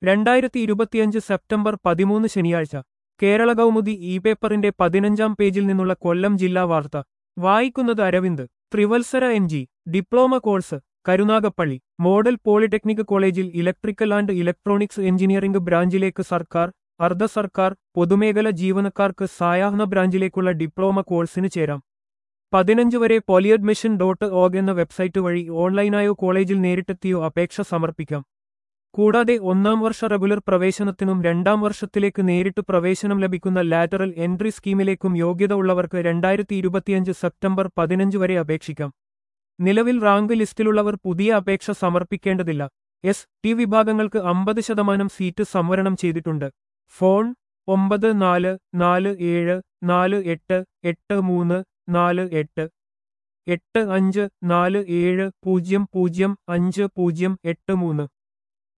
രണ്ടായിരത്തി ഇരുപത്തിയഞ്ച് സെപ്റ്റംബർ പതിമൂന്ന് ശനിയാഴ്ച കേരള കൗമുദി ഇ പേപ്പറിന്റെ പതിനഞ്ചാം പേജിൽ നിന്നുള്ള കൊല്ലം ജില്ലാ വാർത്ത വായിക്കുന്നത് അരവിന്ദ് ത്രിവത്സര N G diploma course Karunagappally model polytechnic കോളേജിൽ ഇലക്ട്രിക്കൽ ആൻഡ് ഇലക്ട്രോണിക്സ് എഞ്ചിനീയറിംഗ് ബ്രാഞ്ചിലേക്ക് സർക്കാർ അർദ്ധ സർക്കാർ പൊതുമേഖല ജീവനക്കാർക്ക് സായാഹ്ന ബ്രാഞ്ചിലേക്കുള്ള ഡിപ്ലോമ കോഴ്സിന് ചേരാം പതിനഞ്ച് വരെ പോലിയഡ്മിഷൻ ഡോട്ട് ഓഗ് എന്ന വെബ്സൈറ്റ് വഴി ഓൺലൈനായോ കോളേജിൽ നേരിട്ടെത്തിയോ അപേക്ഷ സമർപ്പിക്കാം കൂടാതെ ഒന്നാം വർഷ റെഗുലർ പ്രവേശനത്തിനും രണ്ടാം വർഷത്തിലേക്ക് നേരിട്ട് പ്രവേശനം ലഭിക്കുന്ന ലാറ്ററൽ എൻട്രി സ്കീമിലേക്കും യോഗ്യത ഉള്ളവർക്ക് രണ്ടായിരത്തി ഇരുപത്തിയഞ്ച് സെപ്റ്റംബർ പതിനഞ്ച് വരെ അപേക്ഷിക്കാം നിലവിൽ റാങ്ക് ലിസ്റ്റിലുള്ളവർ പുതിയ അപേക്ഷ സമർപ്പിക്കേണ്ടതില്ല എസ് ടി വിഭാഗങ്ങൾക്ക് അമ്പത് ശതമാനം സീറ്റ് സംവരണം ചെയ്തിട്ടുണ്ട് ഫോൺ ഒമ്പത് നാല് നാല് ഏഴ് നാല് എട്ട് എട്ട് മൂന്ന് നാല് എട്ട് എട്ട് അഞ്ച് നാല് ഏഴ് പൂജ്യം പൂജ്യം അഞ്ച് പൂജ്യം എട്ട് മൂന്ന്